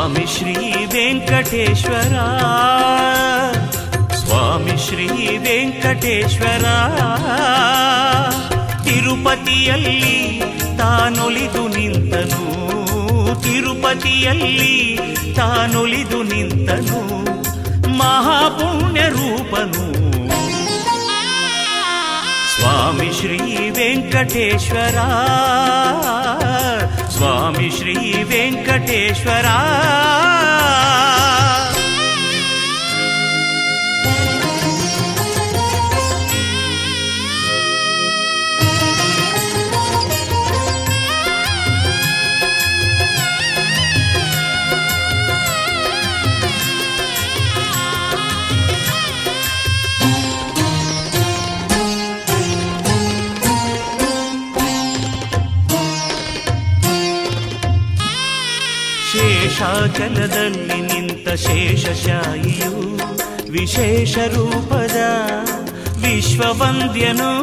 ಸ್ವಾಮಿ ಶ್ರೀ ವೆಂಕಟೇಶ್ವರ ಸ್ವಾಮಿ ಶ್ರೀ ವೆಂಕಟೇಶ್ವರ ತಿರುಪತಿಯಲ್ಲಿ ತಾನೊಲಿದು ನಿಂತನು ತಿರುಪತಿಯಲ್ಲಿ ತಾನೊಲಿದು ನಿಂತನು ಮಹಾಪುಣ್ಯ ರೂಪನು ಸ್ವಾಮಿ ಶ್ರೀ ವೆಂಕಟೇಶ್ವರ ಸ್ವಾಮಿ ಶ್ರೀ ವೆಂಕಟೇಶ್ವರ ಶೇಷಾಚಲದಲ್ಲಿ ನಿಂತ ಶೇಷಶಾಯಿಯು ವಿಶೇಷ ರೂಪದ ವಿಶ್ವವಂದ್ಯನು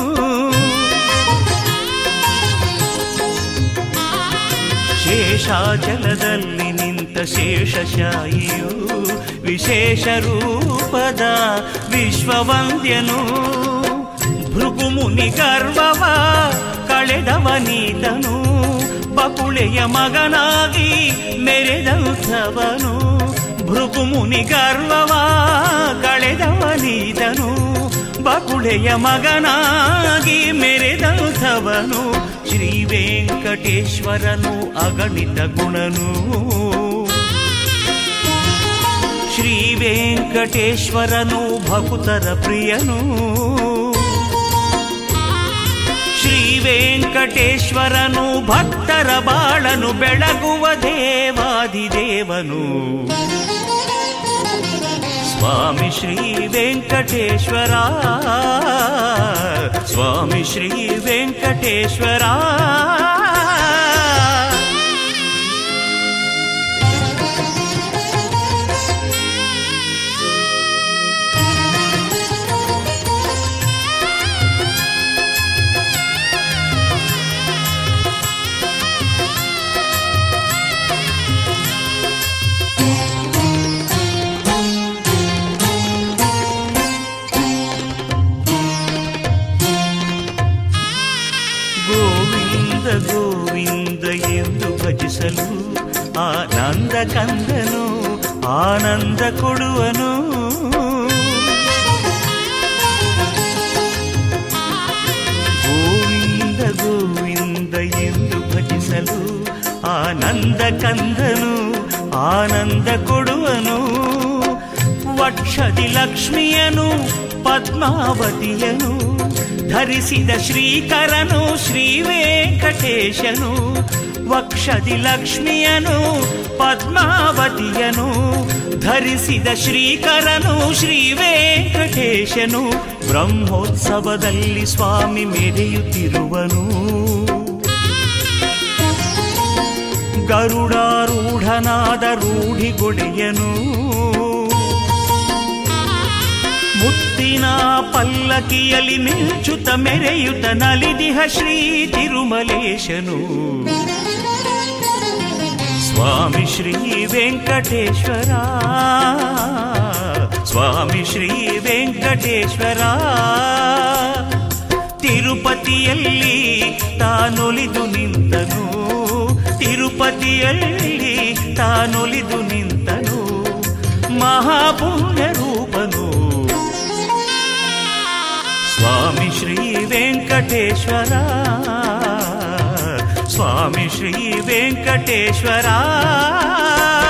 ಶೇಷಾಚಲದಲ್ಲಿ ನಿಂತ ಶೇಷಶಾಯಿಯು ವಿಶೇಷ ರೂಪದ ವಿಶ್ವವಂದ್ಯನು ಭೃಗುಮುನಿ ಗರ್ವವ ಕಳೆದವನೀತನು ಬಕುಳೆಯ ಮಗನಾಗಿ ಮೆರೆದಂಥವನು ಭೃಗುಮುನಿ ಗರ್ವವ ಕಳೆದವನೀತನು ಬಕುಳೆಯ ಮಗನಾಗಿ ಮೆರೆದಂಥವನು ಶ್ರೀ ವೆಂಕಟೇಶ್ವರನು ಅಗಣಿತ ಗುಣನು ಶ್ರೀ ವೆಂಕಟೇಶ್ವರನು ಭಕುತರ ಪ್ರಿಯನು ಶ್ರೀ ವೆಂಕಟೇಶ್ವರನು ಭಕ್ತರ ಬಾಳನು ಬೆಳಗುವ ದೇವಾದಿದೇವನು ಸ್ವಾಮಿ ಶ್ರೀ ವೆಂಕಟೇಶ್ವರ ಸ್ವಾಮಿ ಶ್ರೀ ವೆಂಕಟೇಶ್ವರ ಗೋವಿಂದ ಗೋವಿಂದ ಎಂದು ಭಜಿಸಲು ಆನಂದ ಕಂದನು ಆನಂದ ಕೊಡುವನು ಗೋವಿಂದ ಗೋವಿಂದ ಎಂದು ಭಜಿಸಲು ಆನಂದ ಕಂದನು ಆನಂದ ಕೊಡುವನು ವಕ್ಷದಿ ಲಕ್ಷ್ಮಿಯನು ಪದ್ಮಾವತಿಯನು ಧರಿಸಿದ ಶ್ರೀಕರನು ಶ್ರೀ ವೆಂಕಟೇಶನು ವಕ್ಷದಿ ಲಕ್ಷ್ಮಿಯನು ಪದ್ಮಾವತಿಯನು ಧರಿಸಿದ ಶ್ರೀಕರನು ಶ್ರೀ ವೆಂಕಟೇಶನು ಬ್ರಹ್ಮೋತ್ಸವದಲ್ಲಿ ಸ್ವಾಮಿ ಮೆರೆಯುತ್ತಿರುವನು ಗರುಡಾರೂಢನಾದ ರೂಢಿಗೊಡೆಯನು ಮುತ್ತಿನ ಪಲ್ಲಕಿಯಲ್ಲಿ ಮಿಂಚುತ ಮೆರೆಯುತ ನಲಿದಿಹ ಶ್ರೀ ತಿರುಮಲೇಶನು ಸ್ವಾಮಿ ಶ್ರೀ ವೆಂಕಟೇಶ್ವರ ಸ್ವಾಮಿ ಶ್ರೀ ವೆಂಕಟೇಶ್ವರ ತಿರುಪತಿಯಲ್ಲಿ ತಾನೊಲಿದು ನಿಂತನು ತಿರುಪತಿಯಲ್ಲಿ ತಾನೊಲಿದು ನಿಂತನು ಮಹಾಪುಣ್ಯ ರೂಪನು ಸ್ವಾಮಿ ಶ್ರೀ ವೆಂಕಟೇಶ್ವರ ಸ್ವಾಮಿ ಶ್ರೀ ವೆಂಕಟೇಶ್ವರ